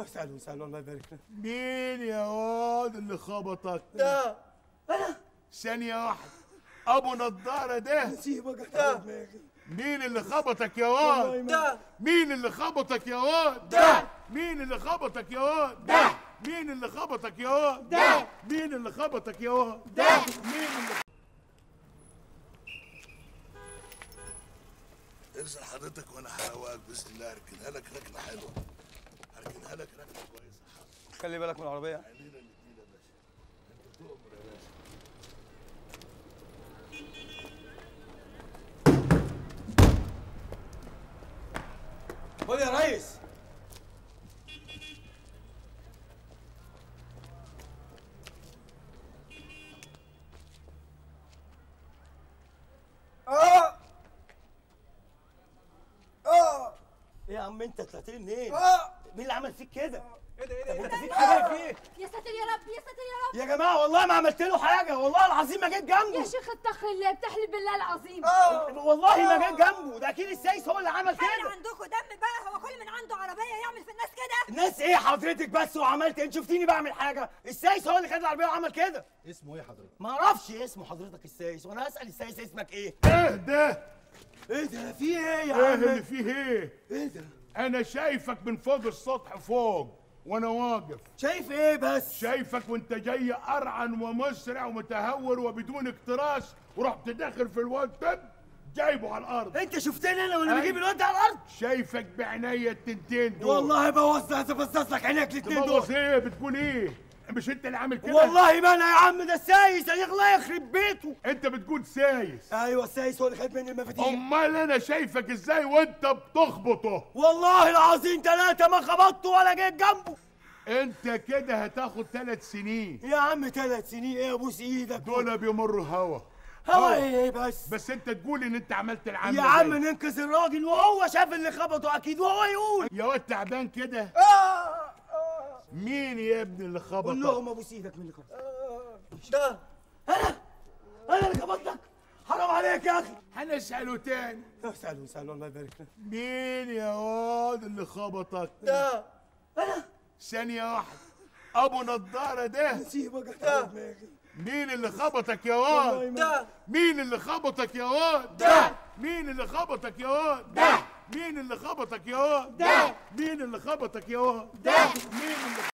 سهل وسهل الله يبارك لك مين يا واد اللي خبطك ده ثانية واحدة أبو نضارة ده سيبك ده دماغي مين اللي خبطك يا والله واد ما- ده مين اللي خبطك يا واد ده. مين اللي خبطك يا واد ده. مين اللي خبطك يا واد ده. مين اللي خبطك يا واد ده. مين اللي ارسل حضرتك وانا هروقك باذن الله هركنها لك ركنه حلوه هركنها لك ركنه كويسه خلي بالك من العربيه عينينا الاثنين يا باشا انت تؤمر يا باشا خد يا ريس اه اه ايه يا عم انت طلعت لي منين؟ اه مين اللي عمل فيك كده؟ ايه ده ايه طب ده انت فيك حاجه في ايه؟ يا ساتر يا رب يا ساتر يا رب يا جماعه والله ما عملت له حاجه والله العظيم ما جيت يا جنبه شيخ اتقي الله بتحلف بالله العظيم والله ما جيت جنبه ده اكيد السايس هو اللي عمل خلي كده عندكم دم بقى هو كل من عنده عربيه يعمل في الناس كده الناس ايه حضرتك بس وعملت انت شفتيني بعمل حاجه السايس هو اللي خد العربيه وعمل كده اسمه ايه حضرتك؟ ما اعرفش اسمه حضرتك السايس وانا اسال السايس اسمك ايه ايه ده ايه ده في ايه يا ايه عم اللي فيه ايه ايه ده انا شايفك من فوق السطح فوق وانا واقف شايف ايه بس شايفك وانت جاي ارعن ومسرع ومتهور وبدون اكتراث ورحت داخل في الواد طب جايبه على الارض انت شفتني انا وانا أي. بجيب الواد ده على الارض شايفك بعينيا التنتين دول والله بوظت افصص لك عينيك الاتنين تبوظ دول ايه بتقول ايه مش انت اللي عامل كده والله ما انا يا عم ده السايس الله يخرب بيته انت بتقول سايس ايوه السايس هو اللي خد مني المفاتيح امال انا شايفك ازاي وانت بتخبطه والله العظيم ثلاثة ما خبطته ولا جيت جنبه انت كده هتاخد ثلاث سنين يا عم ثلاث سنين ايه ابوس ايدك دول بيمروا هوا هوا ايه بس بس انت تقول ان انت عملت العمل يا عم ننقذ الراجل وهو شاف اللي خبطه اكيد وهو يقول يا واد تعبان كده مين يا ابني اللي قول خبطك لهم ابوس ايدك من اللي خبط ده انا انا اللي خبطتك حرام عليك يا اخي هنسأله تاني سهل وسهل الله يبارك لك مين يا واد اللي خبطك ده انا ثانية واحدة أبو نضارة ده سيبك ده دماغي مين اللي خبطك يا والله واد ما- ده مين اللي خبطك يا واد ده. مين اللي خبطك يا واد ده. مين اللي خبطك يا واد ده. مين اللي خبطك يا واد ده. مين اللي